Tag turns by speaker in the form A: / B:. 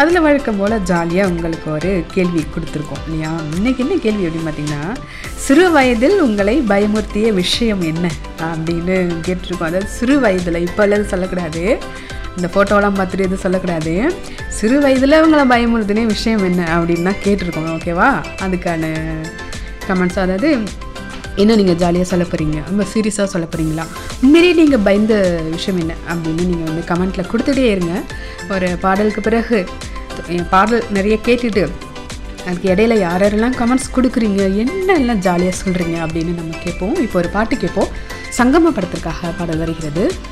A: அதில் வழக்கம் போல் ஜாலியாக உங்களுக்கு ஒரு கேள்வி கொடுத்துருக்கோம் இல்லையா இன்னைக்கு என்ன கேள்வி அப்படின்னு பார்த்தீங்கன்னா சிறு வயதில் உங்களை பயமுறுத்திய விஷயம் என்ன அப்படின்னு கேட்டிருக்கோம் அதாவது சிறு வயதில் இப்போ எல்லாம் சொல்லக்கூடாது இந்த ஃபோட்டோலாம் பார்த்துட்டு எதுவும் சொல்லக்கூடாது சிறு வயதில் உங்களை பயமுறுத்தின விஷயம் என்ன அப்படின்னு தான் கேட்டிருக்கோம் ஓகேவா அதுக்கான கமெண்ட்ஸ் அதாவது என்ன நீங்கள் ஜாலியாக சொல்ல போகிறீங்க ரொம்ப சீரியஸாக சொல்ல போகிறீங்களா உண்மையிலேயே நீங்கள் பயந்த விஷயம் என்ன அப்படின்னு நீங்கள் வந்து கமெண்ட்டில் கொடுத்துட்டே இருங்க ஒரு பாடலுக்கு பிறகு என் பாடல் நிறைய கேட்டுட்டு அதுக்கு இடையில யார் யாரெல்லாம் கமெண்ட்ஸ் கொடுக்குறீங்க என்னெல்லாம் ஜாலியாக சொல்கிறீங்க அப்படின்னு நம்ம கேட்போம் இப்போ ஒரு பாட்டு கேட்போம் சங்கம படத்திற்காக பாடல் வருகிறது